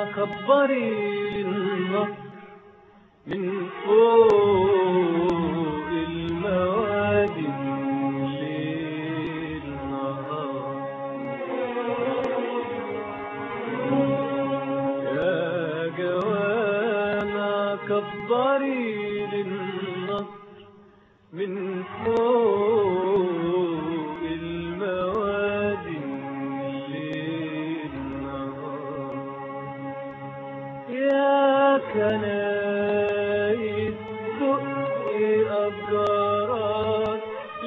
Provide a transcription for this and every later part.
كبري النصر من فوق الموادي ليل نهار يا جوانا كبري للنصر من فوق الموادي ليل نهار يا كنايس دقي أبجارات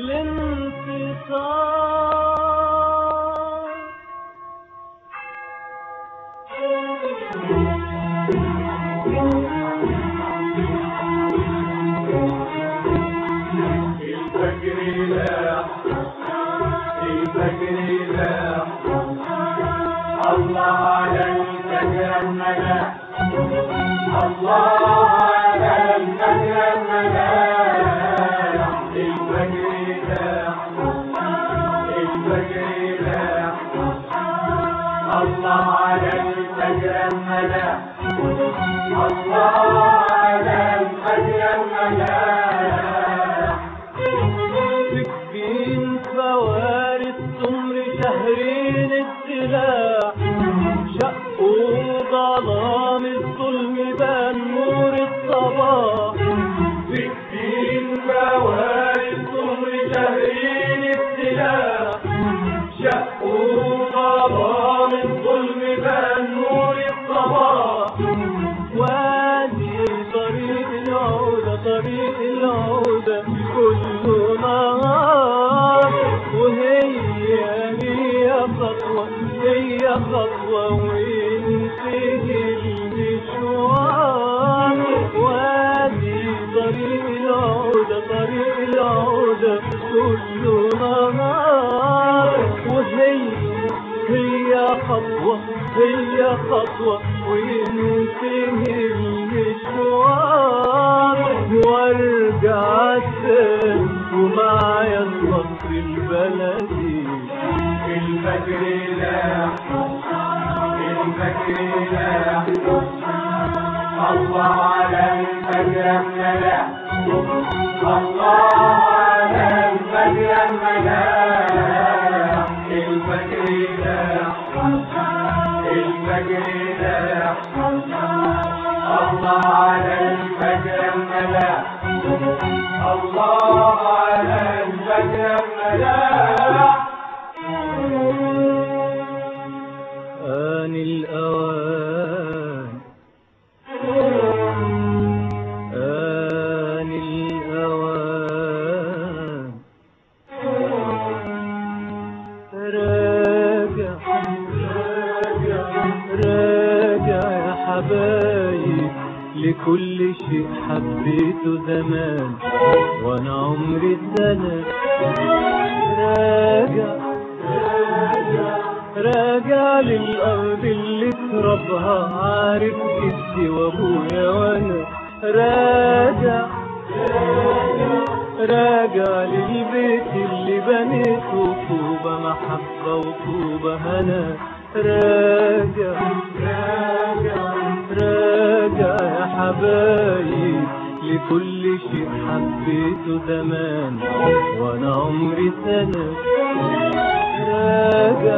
الانتصار الفجر لاح الفجر لاح الله على الفجر الملاح الله على الفجر الملاح الفجر لاح الفجر لاح الله على الفجر الملاح الله على الفجر الملاح سكين فوارس سمر شهرين السلاح شقوا ظلام الظلم بان نور الصباح ستين فوارس سمر شهرين السلاح شقوا ظلام الظلم بان نور الصباح وادي طريق العودة طريق العودة كل نهار وهي هي خطوة هي خطوة وينتهي المشوار وادي طريق العودة طريق العودة كل نهار وهي هي خطوة هي خطوة وينتهي المشوار وارجع تاني ومعايا القصر البلدي الفجر لاح الفجر لاح الله على الفجر الملاح الله على الفجر الملاح الفجر لاح الفجر لاح الله على الفجر الملاح الله على الفجر الملاح آن الأوان آن الأوان راجع راجع يا حبايب لكل شيء حبيته زمان وانا عمري سنة راجع راجع للأرض اللي تربها عارف جدي وأبويا وأنا راجع راجع للبيت اللي بنيته طوبة محبة وطوبة هنا راجع راجع راجع يا حبايب لكل شيء حبيته زمان وانا عمري سنة راجع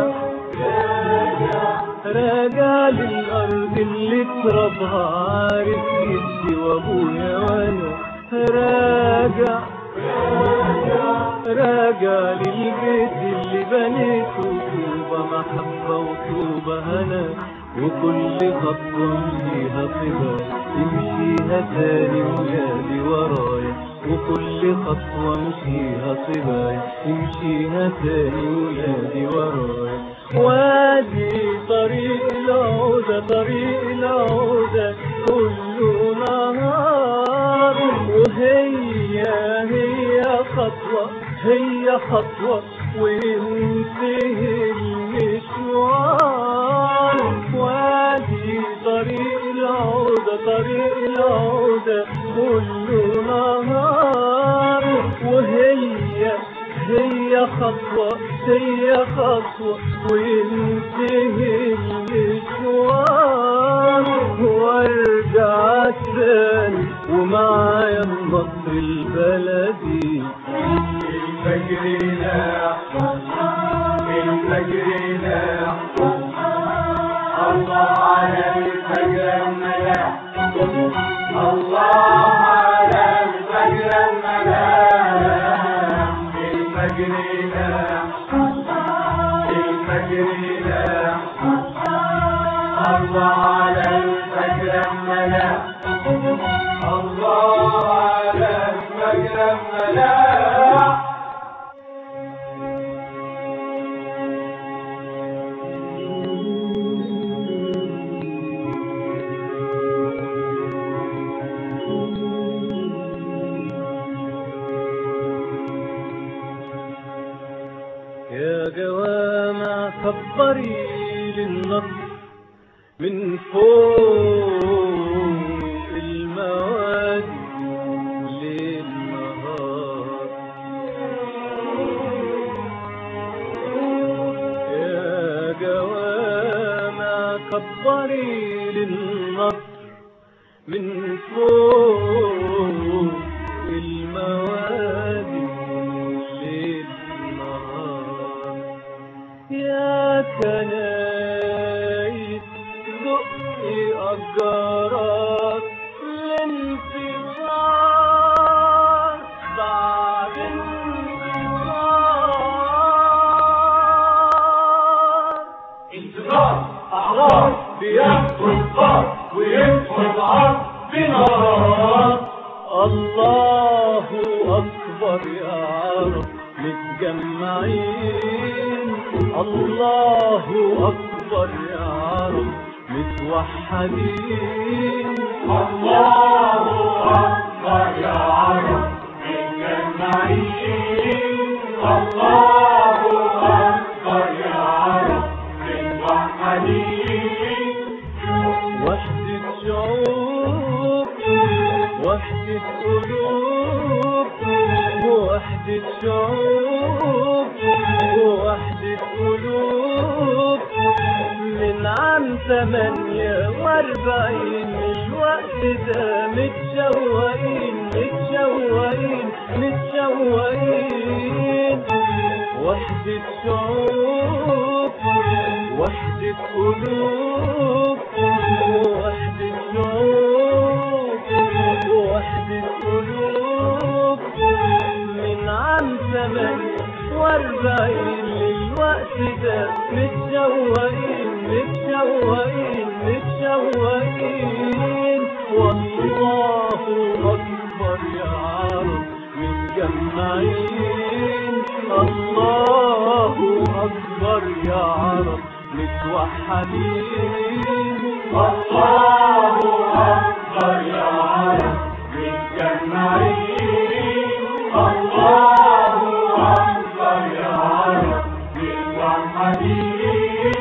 راجع للأرض اللي تربها عارف جدي وأبويا وأنا راجع راجع للبيت اللي بنيته طوبة محبة وطوبة هنا وكل خطوة امشيها صبا امشيها تاني ولادي ورايا وكل خطوة امشيها صبا امشيها تاني ولادي ورايا وادي طريق العودة طريق العودة كل نهار وهي هي خطوة هي خطوة وينتهي المشوار وادي طريق العودة طريق العودة كل نهار وهي هي خطوة هي خطوة وينتهي المشوار البلدي الفجر لاح الفجر لاح الله على الفجر الملاح الله على الفجر الملاح الفجر لاح الفجر لاح الله على الفجر الملاح الله على الفجر الملاح يا جوامع كبري للنصر من فوق الموادي للنهار يا جوامع كبري للنصر من فوق الموادي للنهار يا كنايس دقي أجرك الانتصار بعد انتصار انتظار أعراض بيدخل القار ويدخل العرض بنار الله أكبر يا رب متجمعين الله أكبر يا رب متوحدين الله أكبر يا عرب متجمعين الله أكبر يا عرب متوحدين وحدة شعوب وحدة قلوب وحدة شعوب وحدة قلوب من عام ثمانية واربعين الوقت ده متشوقين متشوقين متشوقين وحدة شعوب وحدة قلوب وحدة شعوب وحدة قلوب من عام ثمانية واربعين للوقت ده متشوقين متشوقين متشوقين والله أكبر يا عرب متجمعين الله أكبر يا عرب متوحدين الله أكبر يا عرب متجمعين الله أكبر يا عرب متوحدين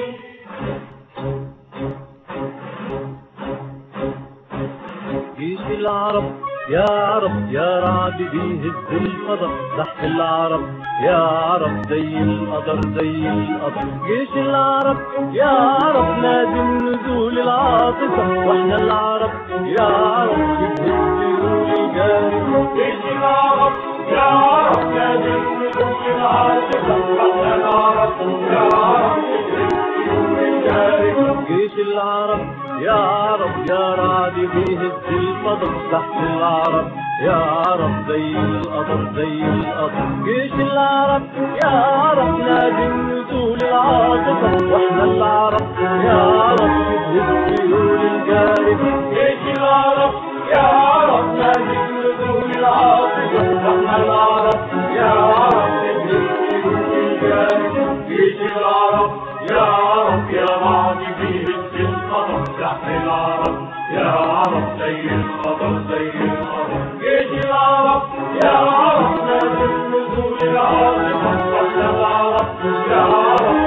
جيش العرب يا عرب يا رعد بيهز الفضا تحت العرب يا عرب زي القدر زي القدر جيش العرب يا عرب لازم نزول العاطفة واحنا العرب يا عرب شبه السيول الجاري جيش العرب يا عرب لازم نزول العاصفة واحنا العرب يا عرب السيول الجاري جيش العرب يا عرب يا رعد بيهز الفضل تحت العرب يا عرب زي القطر زي القطر جيش العرب يا عرب لازم نزول العاطفة واحنا العرب يا عرب شبه السيول الجاري جيش العرب يا عرب لازم نزول العاصفة واحنا العرب يا عرب السيول الجاري جيش العرب يا عرب يا بعد فيه القطر تحت العرب يا عرب زي القطر زي القطر جيش العرب يا عرب لازم نزول العاصفة واحنا العرب يا عرب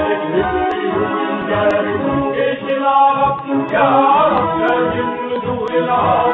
السيول الجاري جيش العرب يا عرب لازم نزول العاصفة